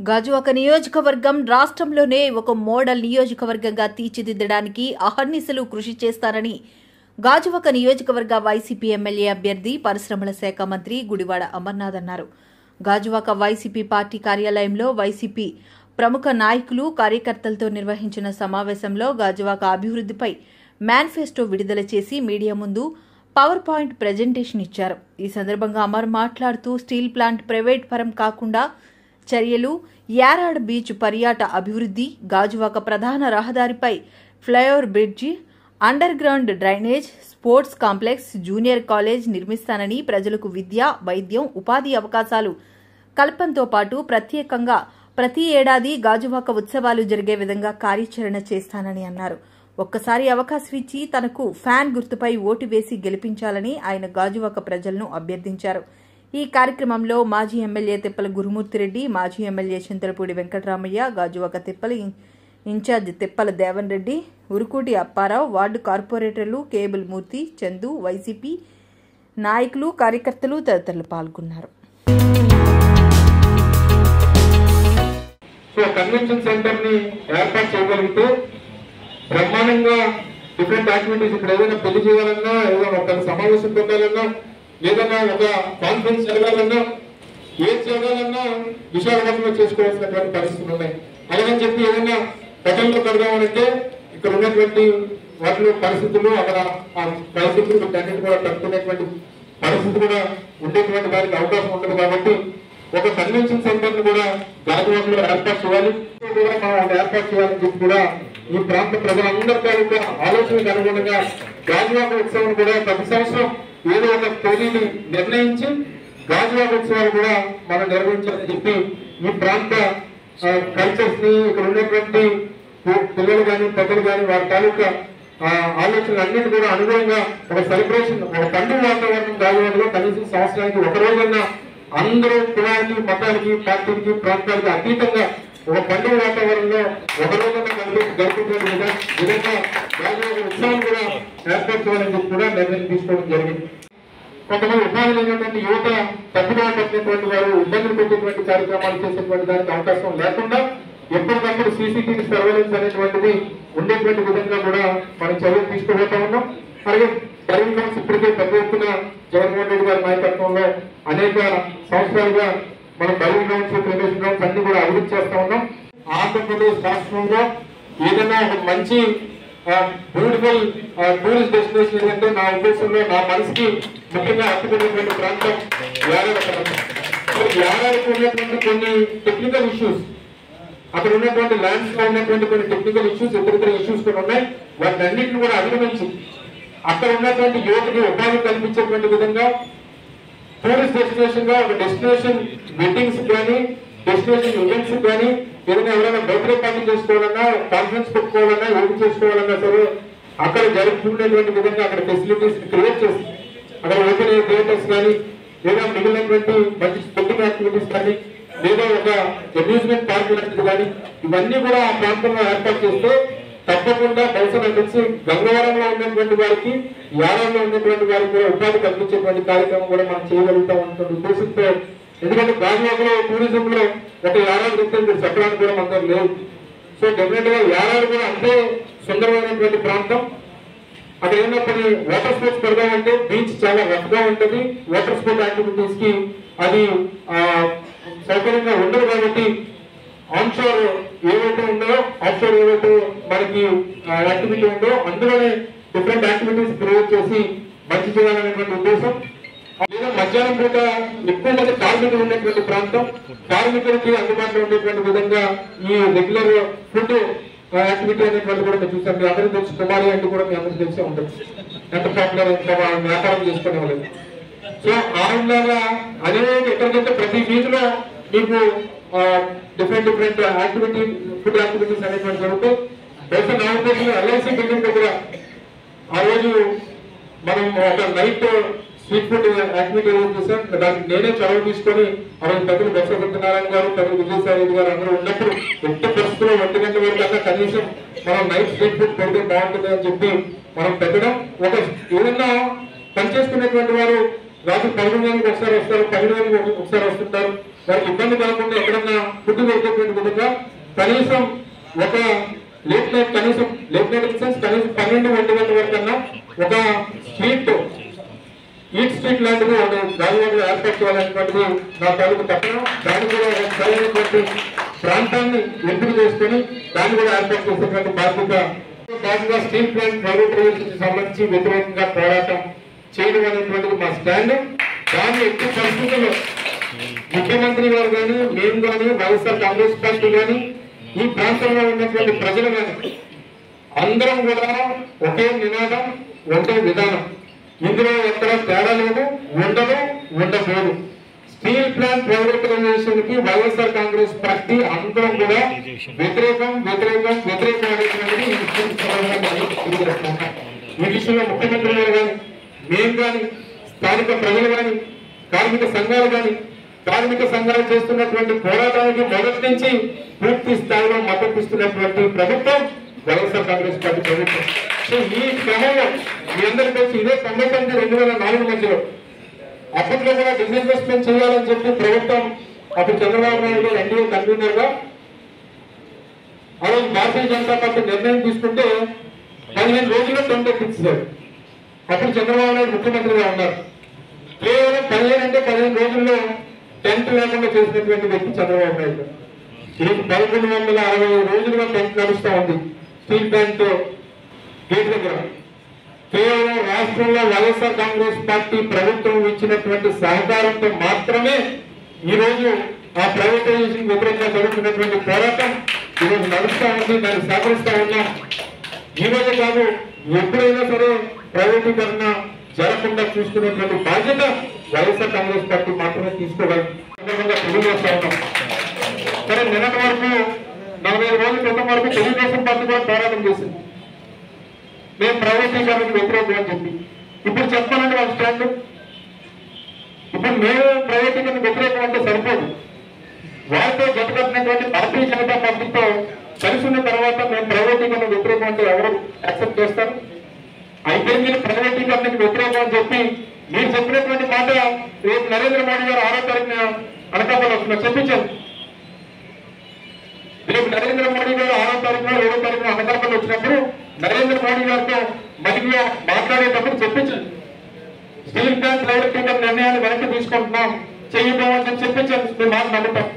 గాజువాక నియోజకవర్గం రాష్ట్రంలోనే ఒక మోడల్ నియోజకవర్గంగా తీర్చిదిద్దడానికి అహర్నిశలు కృషి చేస్తారని గాజువాక నియోజకవర్గ వైసీపీ ఎమ్మెల్యే అభ్యర్థి పరిశ్రమల శాఖ మంత్రి గుడివాడ అమర్నాథ్ అన్నారు గాజువాక వైసీపీ పార్టీ కార్యాలయంలో వైసీపీ ప్రముఖ నాయకులు కార్యకర్తలతో నిర్వహించిన సమావేశంలో గాజువాక అభివృద్దిపై మేనిఫెస్టో విడుదల చేసి మీడియా ముందు పవర్ పాయింట్ ప్రజెంటేషన్ ఇచ్చారు ఈ సందర్భంగా అమర్ మాట్లాడుతూ స్టీల్ ప్లాంట్ ప్రైవేట్ పరం కాకుండా చర్యలు యారాడ్ బీచ్ పర్యాట అభివృద్ధి గాజువాక ప్రధాన రహదారిపై flyover bridge underground drainage sports complex junior college నిర్మిస్తానని ప్రజలకు విద్య వైద్యం ఉపాధి అవకాశాలు కల్పంతో పాటు ప్రత్యేకంగా ప్రతి ఏడాది గాజువాక ఉత్సవాలు జరిగే విధంగా కార్యాచరణ చేస్తానని అన్నారు ఒక్కసారి అవకాశం ఇచ్చి తనకు ఫ్యాన్ గుర్తుపై ఓటు వేసి గెలిపించాలని ఆయన గాజువాక ప్రజలను అభ్యర్థించారు ఈ కార్యక్రమంలో మాజీ ఎమ్మెల్యే తిప్పల గురుమూర్తిరెడ్డి మాజీ MLA Chintalapudi Venkataramaiah Gajuwaka Tippala in- incharge Tippala Devan Reddy Urukuti Apparao ward కార్పొరేటర్లు కేబుల్ మూర్తి చందు వైసీపీ నాయకులు కార్యకర్తలు తదితరులు పాల్గొన్నారు సో కన్వెన్షన్ సెంటర్ ని ఏర్పాటు చేయగలిగితే బ్రహ్మాండంగా డిఫరెంట్ యాక్టివిటీస్ ఇక్కడ ఏదైనా పెళ్లి చేయాలన్నా ఏదైనా ఒక సమావేశం పెట్టాలన్నా ఏదైనా ఒక కాన్ఫరెన్స్ జరగాలన్నా ఏది జరగాలన్నా విశాఖపట్నంలో చేసుకోవాల్సినటువంటి పరిస్థితులు ఉన్నాయి అలాగని చెప్పి ఏదైనా హోటల్లో కడదామనంటే ఇక్కడ ఉన్నటువంటి వాటిలో పరిస్థితులు అక్కడ ఆ పరిస్థితులు వీటన్నిటి కూడా తట్టుకునేటువంటి పరిస్థితి కూడా ఉండేటువంటి వారికి అవకాశం ఉండదు కాబట్టి ఒక కన్వెన్షన్ సెంటర్ ని కూడా గాజువాకలో ఏర్పాటు చేయాలి ఇది కూడా మనం ఒక ఏర్పాటు చేయాలని చెప్పి కూడా ఈ ప్రాంత ప్రజలందరి తాలూకా ఆలోచనకు అనుగుణంగా గాజువాక ఉత్సవం కూడా ప్రతి సంవత్సరం ఏదో ఒక తేదీని నిర్ణయించి గాజువాక ఉత్సవాలు కూడా మనం నిర్వహించాలని చెప్పి ఈ ప్రాంత కల్చర్స్ ని ఇక్కడ ఉన్నటువంటి పి- పిల్లలు కానీ పెద్దలు కానీ వారి తాలూకా ఆ, ఆలోచనలు అన్నిటి కూడా అనుగుణంగా ఒక సెలబ్రేషన్ ఒక పండుగ వాతావరణం గాజువాకలో కనీసం సంవత్సరానికి ఒక రోజన్నా అందరూ కులానికి మతానికి పార్టీకి ప్రాంతానికి అతీతంగా ఒక పండుగ వాతావరణంలో ఒక రోజున కలిపి జరుపుకునే విధంగా విధంగా గాజువాక ఉత్సవం కూడా ఏర్పాటు చేయాలని చెప్పి కూడా నిర్ణయం తీసుకోవడం జరిగింది కొంతమంది ఉపాధి లేనటువంటి యువత తప్పుగా పట్టినటువంటి వారు ఇబ్బందులు పెట్టేటువంటి కార్యక్రమాలు చేసేటువంటి దానికి అవకాశం లేకుండా ఎప్పటికప్పుడు సీసీటీవీ సర్వేలెన్స్ అనేటువంటిది ఉండేటువంటి విధంగా కూడా మనం చర్యలు తీసుకోబోతా ఉన్నాం అలాగే డ్రైవింగ్ లైన్స్ ఇప్పటికే పెద్ద ఎత్తున జగన్మోహన్ రెడ్డి గారి నాయకత్వంలో అనేక సంవత్సరాలుగా మనం డ్రైవింగ్ గ్రౌండ్స్ ప్రవేశ గ్రౌండ్స్ అన్ని కూడా అభివృద్ధి చేస్తా ఉన్నాం ఆంధ్రప్రదేశ్ రాష్ట్రంలో ఏదైనా ఒక మంచి బ్యూటిఫుల్ టూరిస్ట్ డెస్టినేషన్ ఏంటంటే నా ఉద్దేశంలో నా మనసుకి ముఖ్యంగా హత్తుకునేటువంటి ప్రాంతం యారాడ ప్రాంతం సో యారాడకు ఉన్నటువంటి కొన్ని టెక్నికల్ ఇష్యూస్ అక్కడ ఉన్నటువంటి ల్యాండ్స్ లో ఉన్నటువంటి కొన్ని టెక్నికల్ ఇష్యూస్ ఇతరితర ఇష్యూస్ కూడా ఉన్నాయి వాటిని అన్నింటిని కూడా అధిగమించి అక్కడ ఉన్నటువంటి యువతకి ఉపాధి కల్పించేటువంటి విధంగా టూరిస్ట్ డెస్టినేషన్ గా ఒక డెస్టినేషన్ వెడ్డింగ్స్ కానీ డెస్టినేషన్ ఈవెంట్స్ కానీ ఏదైనా ఎవరైనా బర్త్డే పార్టీ చేసుకోవాలన్నా కాన్ఫరెన్స్ పెట్టుకోవాలన్నా ఏమి చేసుకోవాలన్నా సరే అక్కడ జరుపుకునేటువంటి విధంగా అక్కడ ఫెసిలిటీస్ క్రియేట్ చేసి అక్కడ ఓపెన్ ఎయిర్ థియేటర్స్ కానీ లేదా మిగిలినటువంటి మంచి స్పోర్టింగ్ యాక్టివిటీస్ కానీ లేదా ఒక అమ్యూజ్మెంట్ పార్క్ లాంటిది కానీ ఇవన్నీ కూడా ఆ ప్రాంతంలో ఏర్పాటు చేస్తే తప్పకుండా బహుశా నాకు తెలిసి గంగవరంలో ఉన్నటువంటి వారికి యారంలో ఉన్నటువంటి వారికి కూడా ఉపాధి కల్పించేటువంటి కార్యక్రమం కూడా మనం చేయగలుగుతాం అన్నటువంటి ఉద్దేశంతో ఎందుకంటే గాజువాకలో టూరిజం లో ఒక యారాలు చెప్తే మీరు చెప్పడానికి కూడా మన దగ్గర లేవు సో డెఫినెట్ గా యారాలు కూడా అంతే సుందరమైనటువంటి ప్రాంతం అక్కడ ఏమైనా వాటర్ స్పోర్ట్స్ పెడదామంటే బీచ్ చాలా రఫ్ గా ఉంటుంది వాటర్ స్పోర్ట్ యాక్టివిటీస్ కి అది ఆ, సౌకర్యంగా ఉండదు కాబట్టి ఆన్ షోర్ ఏవైతే ఉన్నాయో ఆఫ్ షోర్ ఏవైతే మనకి యాక్టివిటీ ఉందో అందులోనే డిఫరెంట్ యాక్టివిటీస్ క్రియేట్ చేసి మంచి చేయాలనేటువంటి ఉద్దేశం లేదా మధ్యాహ్నం పూట ఎక్కువ మంది కార్మికులు ఉన్నటువంటి ప్రాంతం కార్మికులకి అందుబాటులో ఉండేటువంటి విధంగా ఈ రెగ్యులర్ ఫుడ్ యాక్టివిటీ అనేటువంటి కూడా మేము చూసాం మీ అందరికీ తెలుసు కుమారి అంటే కూడా మీ అందరికీ తెలిసే ఉంటుంది ఎంత పాపులర్ ఎంత వా- వ్యాపారం చేసుకునే వాళ్ళు సో ఆ విధంగా అనేక ఎక్కడికంటే ప్రతి వీధిలో మీకు different different activity food activities అనేటువంటి జరుగుతాయి బహుశా నా ఉద్దేశంలో ఎల్ఐసి బిల్డింగ్ దగ్గర ఆ రోజు మనం ఒక నైట్ స్ట్రీట్ ఫుడ్ యాక్టివిటీ ఏం చేశాం దానికి నేనే చొరవ తీసుకొని ఆ రోజు పెద్దలు బొత్స సత్యనారాయణ గారు పెద్దలు విజయసాయి రెడ్డి గారు అందరూ ఉన్నప్పుడు ఎట్టి పరిస్థితుల్లో ఒంటి గంట వరకు అన్నా కనీసం మనం నైట్ స్ట్రీట్ ఫుడ్ పెడితే బాగుంటుంది అని చెప్పి మనం పెట్టడం ఒక ఏదన్నా పనిచేసుకునేటువంటి వారు రాత్రి పన్నెండు గంటలకు ఒకసారి వస్తారు పన్నెండు గంటలకు ఒకసారి వస్తుంటారు వారికి ఇబ్బంది కలగకుండా ఎక్కడన్నా ఫుడ్ పెట్టేటువంటి విధంగా కనీసం ఒక లేట్ నైట్ కనీసం లేట్ నైట్ ఇన్ సెన్స్ కనీసం పన్నెండు ఒంటి గంటల వరకు అన్నా ఒక స్ట్రీట్ ఈట్ స్ట్రీట్ లాంటిది ఒక గాలివాడలో ఏర్పాటు చేయాలనేటువంటిది నా తాలూకు తప్పన దాన్ని కూడా ఒక సరైనటువంటి ప్రాంతాన్ని ఎంపిక చేసుకొని దాన్ని కూడా ఏర్పాటు చేసేటువంటి బాధ్యత భాగంగా స్టీల్ ప్లాంట్ ప్రైవేటైజేషన్ సంబంధించి వ్యతిరేకంగా పోరాటం చేయడం అనేటువంటిది మా స్టాండ్ దాన్ని ఎట్టి పరిస్థితుల్లో ముఖ్యమంత్రి గారు కానీ మేము కానీ వైఎస్ఆర్ కాంగ్రెస్ పార్టీ కానీ ఈ ప్రాంతంలో ఉన్నటువంటి ప్రజలు కానీ అందరం కూడా ఒకే నినాదం ఒకే విధానం ఇందులో ఎక్కడ తేడా లేదు ఉండదు ఉండబోదు స్టీల్ ప్లాంట్ ప్రైవేటైజేషన్ కి వైఎస్ఆర్ కాంగ్రెస్ పార్టీ అందరం కూడా వ్యతిరేకం వ్యతిరేకం వ్యతిరేకం అనేటువంటిది ఈ విషయం సందర్భంగా తెలియజేస్తున్నాం. ఈ విషయంలో ముఖ్యమంత్రి గారు కానీ మేము కానీ స్థానిక ప్రజలు కానీ కార్మిక సంఘాలు కానీ కార్మిక సంఘాలు చేస్తున్నటువంటి పోరాటానికి మొదటి నుంచి పూర్తి స్థాయిలో మద్దతు ఇస్తున్నటువంటి ప్రభుత్వం వైఎస్ఆర్ కాంగ్రెస్ పార్టీ ప్రభుత్వం సో ఈ క్రమంలో మీ అందరికీ వచ్చి ఇదే తొంభై తొమ్మిది రెండు వేల నాలుగు మధ్యలో అప్పట్లో కూడా డిస్ఇన్వెస్ట్మెంట్ చేయాలని చెప్పి ప్రభుత్వం అప్పుడు చంద్రబాబు నాయుడు గారు ఎన్డీఏ కన్వీనర్ గా ఆ రోజు భారతీయ జనతా పార్టీ నిర్ణయం తీసుకుంటే పదిహేను రోజుల్లో టెండర్ ఫిక్స్ అయ్యారు అప్పుడు చంద్రబాబు నాయుడు ముఖ్యమంత్రిగా ఉన్నారు కేవలం పదిహేను అంటే పదిహేను రోజుల్లో టెంట్ లేకుండా చేసినటువంటి వ్యక్తి చంద్రబాబు నాయుడు గారు. ఈరోజు పదకొండు వందల అరవై రోజులుగా టెంట్ నడుస్తా ఉంది స్టీల్ ప్లాంట్ గేట్ దగ్గర కేవలం రాష్ట్రంలో వైఎస్ఆర్ కాంగ్రెస్ పార్టీ ప్రభుత్వం ఇచ్చినటువంటి సహకారంతో మాత్రమే ఈ రోజు ఆ ప్రైవేటైజేషన్ వ్యతిరేకంగా జరుగుతున్నటువంటి పోరాటం ఈ రోజు నడుస్తా ఉంది దాన్ని సహకరిస్తా ఉన్నాం ఈ రోజు కాదు ఎప్పుడైనా సరే ప్రైవేటీకరణ జరగకుండా చూసుకునేటువంటి బాధ్యత వైఎస్ఆర్ కాంగ్రెస్ పార్టీ మాత్రమే తీసుకోగలరు సందర్భంగా తెలియజేస్తా ఉన్నాం సరే నిన్నటి వరకు నలభై ఐదు రోజుల క్రితం వరకు తెలుగుదేశం పార్టీ కూడా పోరాటం చేసింది మేము ప్రైవేటీకరణకు వ్యతిరేకం అని చెప్పి ఇప్పుడు చెప్పాలంటే వాళ్ళ స్టాండ్ ఇప్పుడు మేము ప్రైవేటీకరణ వ్యతిరేకం అంటే సరిపోదు వాళ్ళతో జతకట్టినటువంటి భారతీయ జనతా పార్టీతో కలిసి ఉన్న తర్వాత మేము ప్రైవేటీకరణ వ్యతిరేకం అంటే ఎవరు యాక్సెప్ట్ చేస్తారు అయితే మీరు ప్రైవేటీకరణకు వ్యతిరేకం అని చెప్పి మీరు చెప్పినటువంటి మాట రేపు నరేంద్ర మోడీ గారు ఆరో తారీఖున అనకాపల్లి వస్తున్నారు చెప్పించారు రేపు నరేంద్ర మోడీ గారు ఆరో తారీఖున ఏడో తారీఖున అనకాపల్లి వచ్చినప్పుడు నరేంద్ర మోడీ గారితో మధ్యలో మాట్లాడేటప్పుడు చెప్పించండి స్టీల్ ప్లాంట్ ప్రైవేటీకరణ నిర్ణయాన్ని వెనక్కి తీసుకుంటున్నాం చేయబోమని చెప్పి చెప్పించారు మేము మాట నమ్ముతాం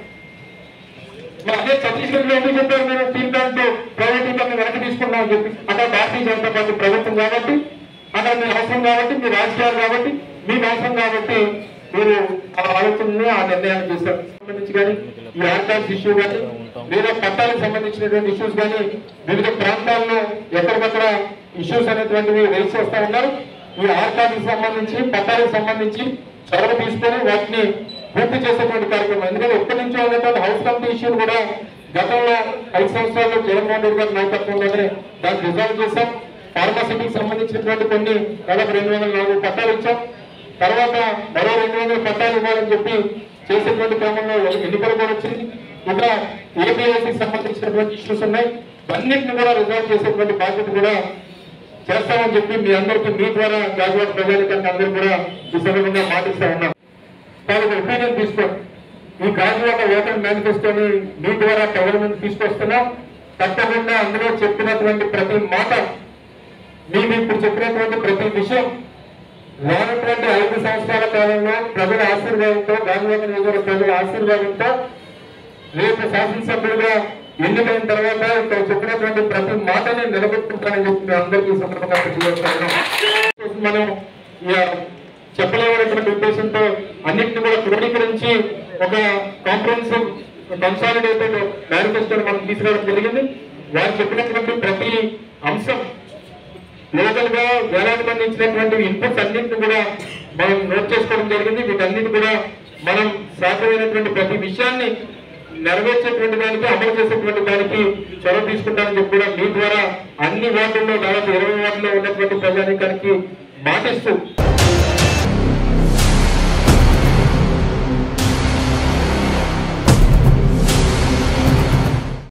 మరి అదే ఛత్తీస్గఢ్ లో ఎందుకు చెప్పారు మీరు స్టీల్ ప్లాంట్ ప్రైవేటీకరణ వెనక్కి తీసుకున్నాం అని చెప్పి అక్కడ భారతీయ జనతా పార్టీ ప్రభుత్వం కాబట్టి అక్కడ మీ అవసరం కాబట్టి మీ రాజకీయాలు కాబట్టి మీకు అవసరం కాబట్టి మీరు ఆ ఆలోచనని ఆ నిర్ణయాలు చేశారు సంబంధించి కానీ ఈ ఆర్టాక్స్ ఇష్యూ కానీ లేదా పట్టాలకు సంబంధించినటువంటి ఇష్యూస్ కానీ వివిధ ప్రాంతాల్లో ఎక్కడికక్కడ ఇష్యూస్ అనేటువంటివి రైస్ చేస్తా ఉన్నారు ఈ ఆర్టాక్కి సంబంధించి పట్టాలకు సంబంధించి చొరవ తీసుకొని వాటిని పూర్తి చేసేటువంటి కార్యక్రమం ఎందుకంటే ఎప్పటి నుంచో ఉన్నటువంటి హౌస్ కమిటీ ఇష్యూని కూడా గతంలో ఐదు సంవత్సరాల్లో జగన్మోహన్ రెడ్డి గారి నాయకత్వంలోనే దాన్ని రిజాల్వ్ చేశాం ఫార్మాసిటీకి సంబంధించినటువంటి కొన్ని దాదాపు రెండు వందల నాలుగు పట్టాలు ఇచ్చాం తర్వాత మరో రెండు వందల పట్టాలు ఇవ్వాలని చెప్పి చేసేటువంటి క్రమంలో ఎన్నికలు కూడా వచ్చింది ఇంకా ఏపీఐసికి సంబంధించినటువంటి ఇష్యూస్ ఉన్నాయి అన్నింటిని కూడా రిజాల్వ్ చేసేటువంటి బాధ్యత కూడా చేస్తామని చెప్పి మీ అందరికీ మీ ద్వారా గాజువాడ ప్రజానికానికి అందరూ కూడా ఈ సందర్భంగా మాటిస్తా ఉన్నాం వాళ్ళకి ఒపీనియన్ తీసుకోండి ఈ గాజువాడ ఓటర్ మేనిఫెస్టోని మీ ద్వారా ప్రజల ముందు తీసుకొస్తున్నాం తప్పకుండా అందులో చెప్పినటువంటి ప్రతి మాట మేము ఇప్పుడు చెప్పినటువంటి ప్రతి విషయం రానటువంటి ఐదు సంవత్సరాల కాలంలో ప్రజల ఆశీర్వాదంతో గాజువాడ నియోజకవర్గ ప్రజల ఆశీర్వాదంతో రేపు శాసనసభ్యులుగా ఎన్నికైన తర్వాత ఇక్కడ చెప్పినటువంటి ప్రతి మాటని నిలబెట్టుకుంటానని చెప్పి మేము అందరికీ ఈ సందర్భంగా తెలియజేస్తాను మనం ఇక చెప్పలేనటువంటి ఉద్దేశంతో అన్నింటిని కూడా క్రోడీకరించి ఒక కాంప్రహెన్సివ్ కన్సాలిడేటెడ్ మేనిఫెస్టోని మనం తీసుకురావడం జరిగింది వారు చెప్పినటువంటి ప్రతి అంశం లోకల్ గా వేలాది మంది ఇచ్చినటువంటి ఇన్పుట్స్ అన్నింటిని కూడా మనం నోట్ చేసుకోవడం జరిగింది వీటన్నిటి కూడా మనం సాధ్యమైనటువంటి ప్రతి విషయాన్ని నెరవేర్చేటువంటి దానికి అమలు చేసేటువంటి దానికి చొరవ తీసుకుంటానని చెప్పి కూడా మీ ద్వారా అన్ని వార్డుల్లో దాదాపు ఇరవై వార్డుల్లో ఉన్నటువంటి ప్రజానికానికి మాటిస్తూ